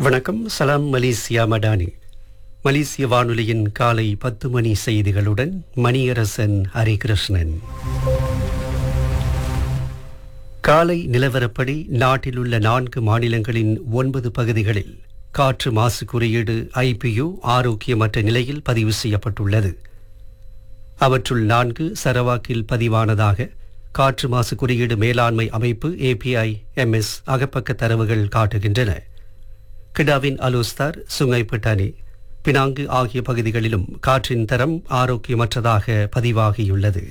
வணக்கம் சலாம் மலேசியா மடானி மலேசிய வானொலியின் காலை பத்து மணி செய்திகளுடன் மணியரசன் ஹரிகிருஷ்ணன் காலை நிலவரப்படி நாட்டில் உள்ள நான்கு மாநிலங்களின் ஒன்பது பகுதிகளில் காற்று மாசு குறியீடு ஐபியு ஆரோக்கியமற்ற நிலையில் பதிவு செய்யப்பட்டுள்ளது அவற்றுள் நான்கு சரவாக்கில் பதிவானதாக காற்று மாசு குறியீடு மேலாண்மை அமைப்பு ஏபிஐ எம்எஸ் அகப்பக்க தரவுகள் காட்டுகின்றன கிடாவின் அலோஸ்தார் சுங்கைப்பட்டானி பினாங்கு ஆகிய பகுதிகளிலும் காற்றின் தரம் ஆரோக்கியமற்றதாக பதிவாகியுள்ளது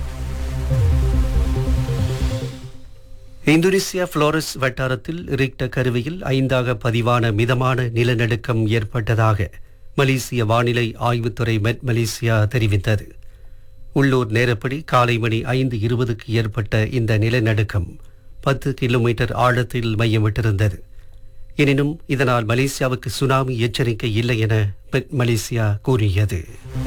இந்தோனேசியா புளோரஸ் வட்டாரத்தில் ரிக்ட கருவியில் ஐந்தாக பதிவான மிதமான நிலநடுக்கம் ஏற்பட்டதாக மலேசிய வானிலை ஆய்வுத்துறை மெட் மலேசியா தெரிவித்தது உள்ளூர் நேரப்படி காலை மணி ஐந்து இருபதுக்கு ஏற்பட்ட இந்த நிலநடுக்கம் பத்து கிலோமீட்டர் ஆழத்தில் மையமிட்டிருந்தது எனினும் இதனால் மலேசியாவுக்கு சுனாமி எச்சரிக்கை இல்லை என மெட் மலேசியா கூறியது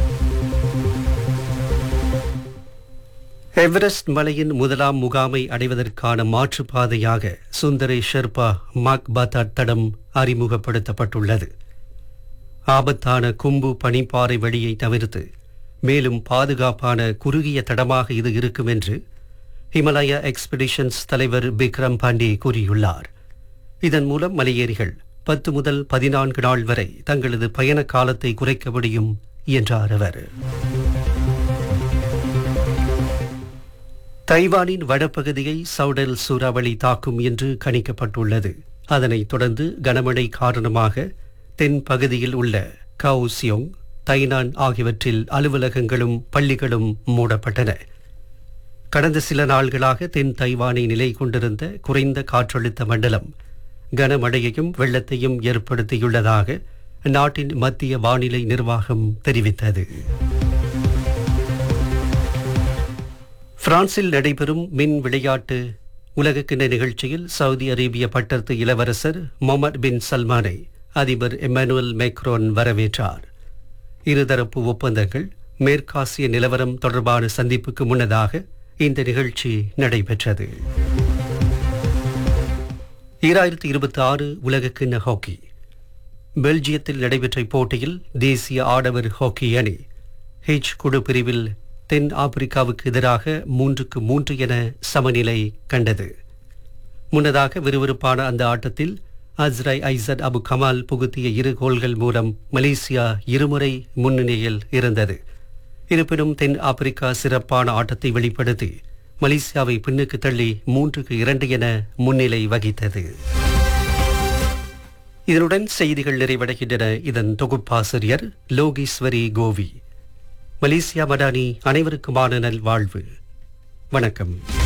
எவரெஸ்ட் மலையின் முதலாம் முகாமை அடைவதற்கான மாற்றுப்பாதையாக சுந்தரே ஷெர்பா மாக் பாத்தாட் தடம் அறிமுகப்படுத்தப்பட்டுள்ளது ஆபத்தான கும்பு பனிப்பாறை வழியை தவிர்த்து மேலும் பாதுகாப்பான குறுகிய தடமாக இது இருக்கும் என்று ஹிமலயா எக்ஸ்பெடிஷன்ஸ் தலைவர் பிக்ரம் பாண்டே கூறியுள்ளார் இதன் மூலம் மலையேறிகள் பத்து முதல் பதினான்கு நாள் வரை தங்களது பயண காலத்தை குறைக்க முடியும் என்றார் அவர் தைவானின் வடபகுதியை சவுடல் சூறாவளி தாக்கும் என்று கணிக்கப்பட்டுள்ளது அதனைத் தொடர்ந்து கனமழை காரணமாக தென் பகுதியில் உள்ள கவுசியோங் தைனான் ஆகியவற்றில் அலுவலகங்களும் பள்ளிகளும் மூடப்பட்டன கடந்த சில நாள்களாக தென் தைவானை நிலை கொண்டிருந்த குறைந்த காற்றழுத்த மண்டலம் கனமழையையும் வெள்ளத்தையும் ஏற்படுத்தியுள்ளதாக நாட்டின் மத்திய வானிலை நிர்வாகம் தெரிவித்தது பிரான்சில் நடைபெறும் மின் விளையாட்டு உலகக்கிண நிகழ்ச்சியில் சவுதி அரேபிய பட்டத்து இளவரசர் மொமட் பின் சல்மானை அதிபர் எமானுவல் மேக்ரோன் வரவேற்றார் இருதரப்பு ஒப்பந்தங்கள் மேற்காசிய நிலவரம் தொடர்பான சந்திப்புக்கு முன்னதாக இந்த நிகழ்ச்சி நடைபெற்றது ஈராயிரத்தி இருபத்தி ஆறு உலகக்கிண்ண ஹாக்கி பெல்ஜியத்தில் நடைபெற்ற இப்போட்டியில் தேசிய ஆடவர் ஹாக்கி அணி ஹெச் குழு பிரிவில் தென் ஆப்பிரிக்காவுக்கு எதிராக மூன்றுக்கு மூன்று என சமநிலை கண்டது முன்னதாக விறுவிறுப்பான அந்த ஆட்டத்தில் அஸ்ரை ஐசட் அபு கமால் புகுத்திய இரு கோல்கள் மூலம் மலேசியா இருமுறை முன்னணியில் இருந்தது இருப்பினும் தென் ஆப்பிரிக்கா சிறப்பான ஆட்டத்தை வெளிப்படுத்தி மலேசியாவை பின்னுக்கு தள்ளி மூன்றுக்கு இரண்டு என முன்னிலை வகித்தது இதனுடன் செய்திகள் நிறைவடைகின்றன இதன் தொகுப்பாசிரியர் லோகீஸ்வரி கோவி மலேசியா மடானி அனைவருக்குமான நல்வாழ்வு வணக்கம்